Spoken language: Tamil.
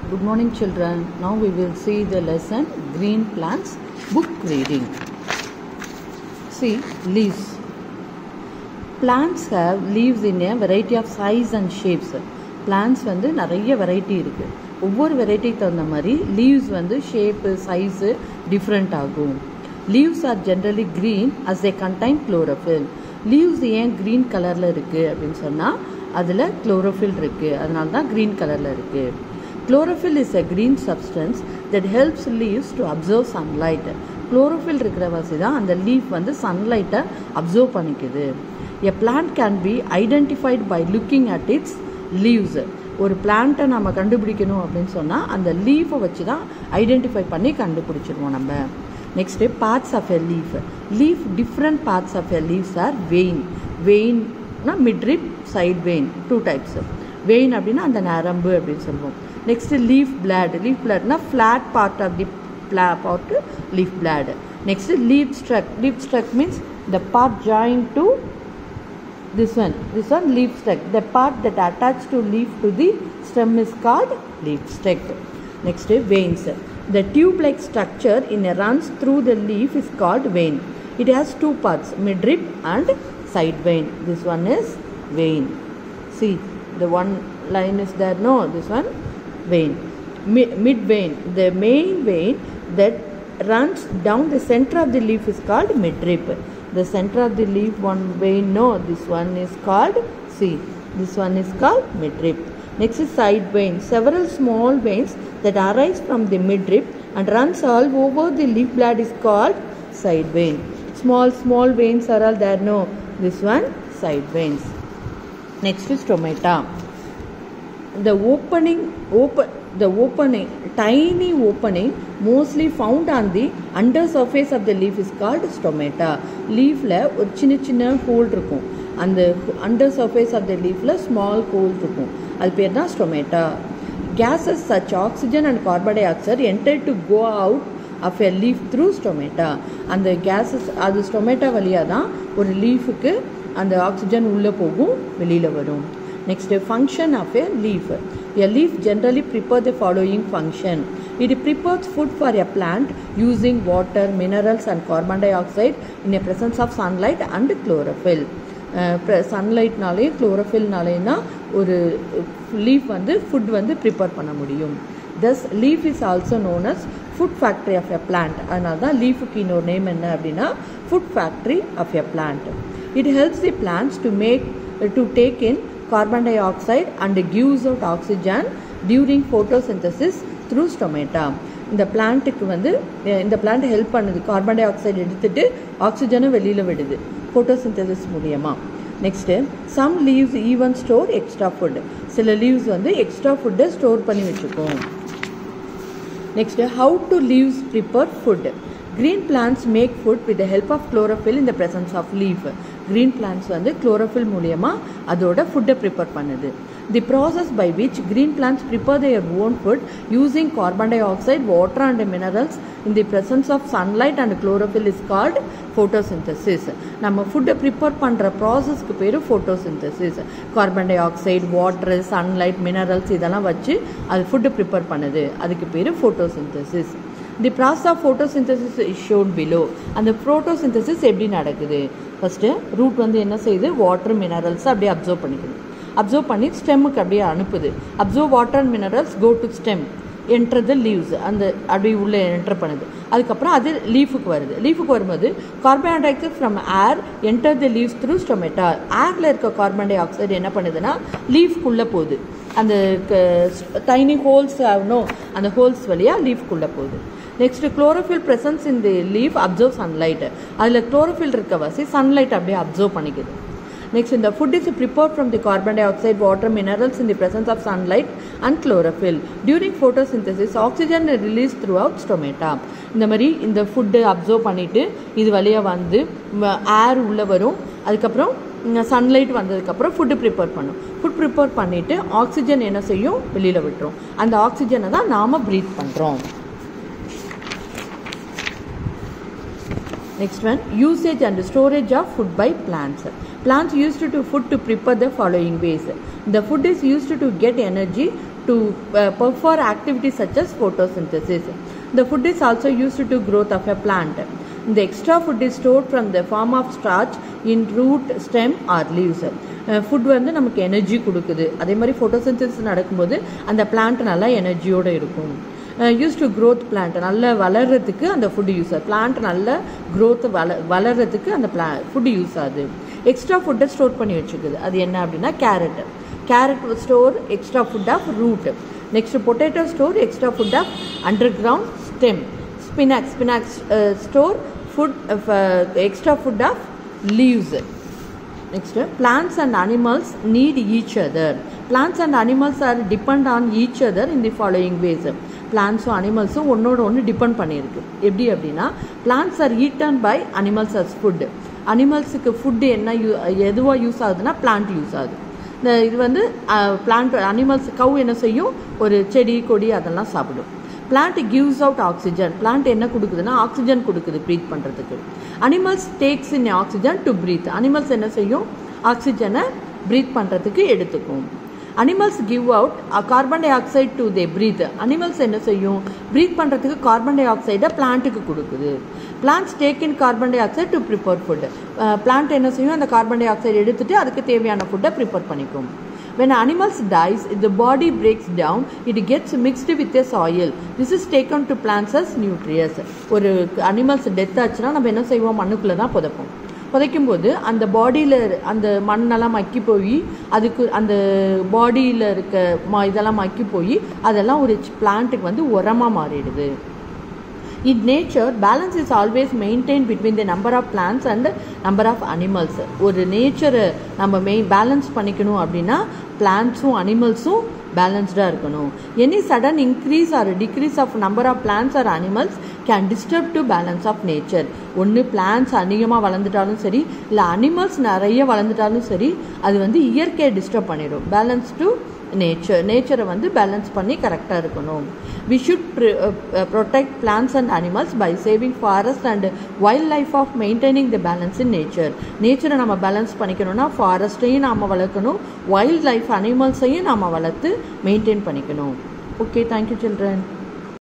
Good morning, children. Now we will see the lesson Green Plants Book Reading. See, leaves. Plants have leaves in a variety of size and shapes. Plants வந்து நிறைய வெரைட்டி இருக்குது ஒவ்வொரு வெரைட்டிக்கு தகுந்த மாதிரி லீவ்ஸ் வந்து ஷேப்பு சைஸு டிஃப்ரெண்ட் ஆகும் leaves are generally green as they contain chlorophyll leaves ஏன் க்ரீன் கலரில் இருக்குது அப்படின்னு சொன்னால் அதில் குளோரோஃபில் இருக்குது அதனால தான் க்ரீன் கலரில் இருக்குது chlorophyll is a green substance that helps leaves to absorb sunlight chlorophyll இருக்கிற வசி தான் அந்த லீஃப் வந்து சன்லைட்டை அப்சர்வ் பண்ணிக்குது a plant can be identified by looking at its leaves ஒரு பிளான்ட்டை நம்ம கண்டுபிடிக்கணும் அப்படின்னு சொன்னால் அந்த லீஃபை வச்சு தான் ஐடென்டிஃபை பண்ணி கண்டுபிடிச்சிருவோம் நம்ம next parts of a leaf leaf different parts of a leaves are vein வெயின்னா midrib side vein two types vein அப்படின்னா அந்த நரம்பு அப்படின்னு சொல்லுவோம் நெக்ஸ்ட்டு லீஃப் பிளாட் லீஃப் பிளாட்னா ஃப்ளாட் பார்ட் ஆஃப் தி பிளா part leaf blade next leaf stalk leaf stalk means the part join to this one this one leaf stalk the part that attached to leaf to the stem is called leaf stalk next veins the tube like structure in a runs through the leaf is called vein it has two parts midrib and side vein this one is vein see the one line is there no this one vein mid, mid vein the main vein that runs down the center of the leaf is called midrib the center of the leaf one vein no this one is called see this one is called midrib next is side vein several small veins that arise from the midrib and runs all over the leaf blade is called side vein small small veins are all there no this one side veins next is stomata the opening open the opening tiny opening mostly found on the under surface of the leaf is called stomata leafல ஒரு சின்ன சின்ன ஹோல் இருக்கும் அந்த அண்டர் சர்ஃபேஸ் ஆஃப் த லீஃப்ல ஸ்மால் ஹோல் இருக்கும் அது பேர் தான் stomata gases such oxygen and carbon dioxide enter to go out of a leaf through stomata அந்த gases அது ஸ்டொமேட்டா வழியாக தான் ஒரு லீஃபுக்கு அந்த ஆக்சிஜன் உள்ளே போகும் வெளியில் வரும் Next, function of a leaf. A leaf generally prepare the following function. It prepares food for a plant using water, minerals and carbon dioxide in the presence of sunlight and chlorophyll. சன்லைட்னாலேயும் குளோரோஃபில்னாலேயும் தான் ஒரு லீஃப் வந்து ஃபுட் வந்து ப்ரிப்பேர் பண்ண முடியும் thus leaf is also known as food factory of a plant அதனால தான் லீஃபுக்கு இன்னொரு நேம் என்ன அப்படின்னா food factory of a plant it helps the plants to make to take in carbon dioxide and gives out oxygen during photosynthesis through stomata இந்த பிளான்ட்டுக்கு வந்து இந்த பிளான்ட் ஹெல்ப் பண்ணுது கார்பன் டை ஆக்சைடு எடுத்துட்டு ஆக்சிஜனை வெளியில் விடுது ஃபோட்டோசிந்தசிஸ் மூலியமாக next some leaves even store extra food சில லீவ்ஸ் வந்து எக்ஸ்ட்ரா ஃபுட்டை ஸ்டோர் பண்ணி வச்சுக்கும் next how to leaves prepare food green plants make food with the help of chlorophyll in the presence of leaf green plants வந்து குளோரோஃபில் மூலியமாக அதோட ஃபுட்டை ப்ரிப்பேர் பண்ணுது the process by which green plants prepare their own food using carbon dioxide water and minerals in the presence of sunlight and chlorophyll is called photosynthesis நம்ம ஃபுட்டை ப்ரிப்பேர் பண்ணுற ப்ராசஸ்க்கு பேர் photosynthesis carbon dioxide water sunlight minerals இதெல்லாம் வச்சு அது ஃபுட்டை ப்ரிப்பேர் பண்ணுது அதுக்கு பேர் photosynthesis the process of photosynthesis is shown below அந்த ஃபோட்டோசிந்தசிஸ் எப்படி நடக்குது ஃபஸ்ட்டு ரூட் வந்து என்ன செய்யுது வாட்டர் மினரல்ஸ் அப்படியே அப்சர்வ் பண்ணிக்குது அப்சர்வ் பண்ணி ஸ்டெம்முக்கு அப்படியே அனுப்புது absorb water minerals go to stem enter the leaves அந்த அப்படியே உள்ளே என்டர் பண்ணுது அதுக்கப்புறம் அது லீஃபுக்கு வருது லீஃபுக்கு வரும்போது carbon dioxide from air enter the leaves through stomata ஏரில் இருக்க கார்பன் டை ஆக்சைடு என்ன பண்ணுதுன்னா லீஃப்குள்ளே போகுது அந்த டைனி ஹோல்ஸ் ஆகணும் அந்த ஹோல்ஸ் வழியாக லீஃப்குள்ளே போகுது நெக்ஸ்ட் குளோரோஃபில் ப்ரெசன்ஸ் இந்த லீஃப் அப்சர்வ் சன்லைட் அதில் குளோரோஃபில் இருக்க வசி சன்லைட் அப்படியே அப்சர்வ் பண்ணிக்குது நெக்ஸ்ட் இந்த food is prepare from the carbon dioxide water minerals in the presence of sunlight and chlorophyll during photosynthesis oxygen release through out stomata இந்த மாதிரி இந்த ஃபுட்டு அப்சர்வ் பண்ணிவிட்டு இது வழியாக வந்து ஏர் உள்ளே வரும் அதுக்கப்புறம் சன்லைட் வந்ததுக்கப்புறம் ஃபுட்டு ப்ரிப்பேர் பண்ணும் ஃபுட் ப்ரிப்பேர் பண்ணிவிட்டு ஆக்சிஜன் என்ன செய்யும் வெளியில் விட்டுரும் அந்த ஆக்சிஜனை தான் நாம் ப்ரீத் பண்ணுறோம் Next one, usage and storage of food by plants. Plants used to food to prepare the following ways. The food is used to get energy to uh, perform activities such as photosynthesis. The food is also used to growth of a plant. The extra food is stored from the form of starch in root, stem or leaves. Food வந்து நமக்கு எனர்ஜி கொடுக்குது அதே மாதிரி ஃபோட்டோசிந்தசிஸ் நடக்கும்போது அந்த பிளான்ட் நல்லா எனர்ஜியோடு இருக்கும் யூஸ் டு க்ரோத் பிளான்ட் நல்லா வளர்கிறதுக்கு அந்த ஃபுட் யூஸ் ஆகுது பிளான்ட் நல்ல க்ரோத் வள வளர்கிறதுக்கு அந்த பிளா ஃபுட் யூஸ் ஆகுது எக்ஸ்ட்ரா ஃபுட்டை ஸ்டோர் பண்ணி வச்சுக்குது அது என்ன அப்படின்னா carrot carrot store extra food of root next potato store extra food of underground stem spinach spinach store food extra food of leaves Next, plants and animals need each other. Plants and animals are depend on each other in the following ways. பிளான்ஸும் அனிமல்ஸும் ஒன்றோட ஒன்று டிபெண்ட் பண்ணியிருக்கு எப்படி அப்படின்னா plants are eaten by animals as food அனிமல்ஸுக்கு ஃபுட்டு என்ன யூ எதுவாக யூஸ் ஆகுதுன்னா பிளான்ட் யூஸ் ஆகுது இந்த இது வந்து பிளான்ட் அனிமல்ஸ் கவு என்ன செய்யும் ஒரு செடி கொடி அதெல்லாம் சாப்பிடும் plant gives out oxygen plant என்ன கொடுக்குதுன்னா ஆக்சிஜன் கொடுக்குது ப்ரீத் பண்ணுறதுக்கு animals takes in oxygen to breathe animals என்ன செய்யும் ஆக்சிஜனை ப்ரீத் பண்ணுறதுக்கு எடுத்துக்கும் animals give out carbon dioxide to they breathe animals என்ன செய்யும் ப்ரீத் பண்ணுறதுக்கு கார்பன் டை ஆக்சைடை பிளான்ட்டுக்கு கொடுக்குது plants take in carbon dioxide to prepare food plant என்ன செய்யும் அந்த கார்பன் டை ஆக்சைடு எடுத்துட்டு அதுக்கு தேவையான ஃபுட்டை ப்ரிப்பேர் பண்ணிக்கும் when animals dies the body breaks down it gets mixed with a soil this is taken to plants as nutrients ஒரு அனிமல்ஸ் டெத் ஆச்சுன்னா நம்ம என்ன செய்வோம் மண்ணுக்குள்ளே தான் புதைப்போம் புதைக்கும் போது அந்த பாடியில் அந்த மண்ணெல்லாம் மக்கி போய் அதுக்கு அந்த பாடியில் இருக்க மா இதெல்லாம் மக்கி போய் அதெல்லாம் ஒரு பிளான்ட்டுக்கு வந்து உரமாக மாறிடுது In nature, balance is always maintained between the number of plants and number of animals. ஒரு நேச்சரை நம்ம மெயின் பேலன்ஸ் பண்ணிக்கணும் அப்படின்னா பிளான்ட்ஸும் அனிமல்ஸும் பேலன்ஸ்டாக இருக்கணும் any sudden increase or decrease of number of plants or animals can disturb to balance of nature ஒன்று பிளான்ஸ் அதிகமாக வளர்ந்துட்டாலும் சரி இல்லை அனிமல்ஸ் நிறைய வளர்ந்துட்டாலும் சரி அது வந்து இயற்கையை டிஸ்டர்ப் பண்ணிடும் பேலன்ஸ் டு நேச்சர் நேச்சரை வந்து பேலன்ஸ் பண்ணி கரெக்டாக இருக்கணும் we should protect plants and animals by saving forest and wildlife of maintaining the balance in nature நேச்சரை நம்ம பேலன்ஸ் பண்ணிக்கணும்னா ஃபாரஸ்ட்டையும் நாம் வளர்க்கணும் வைல்ட் லைஃப் அனிமல்ஸையும் நாம் வளர்த்து மெயின்டைன் பண்ணிக்கணும் ஓகே தேங்க்யூ சில்ட்ரன்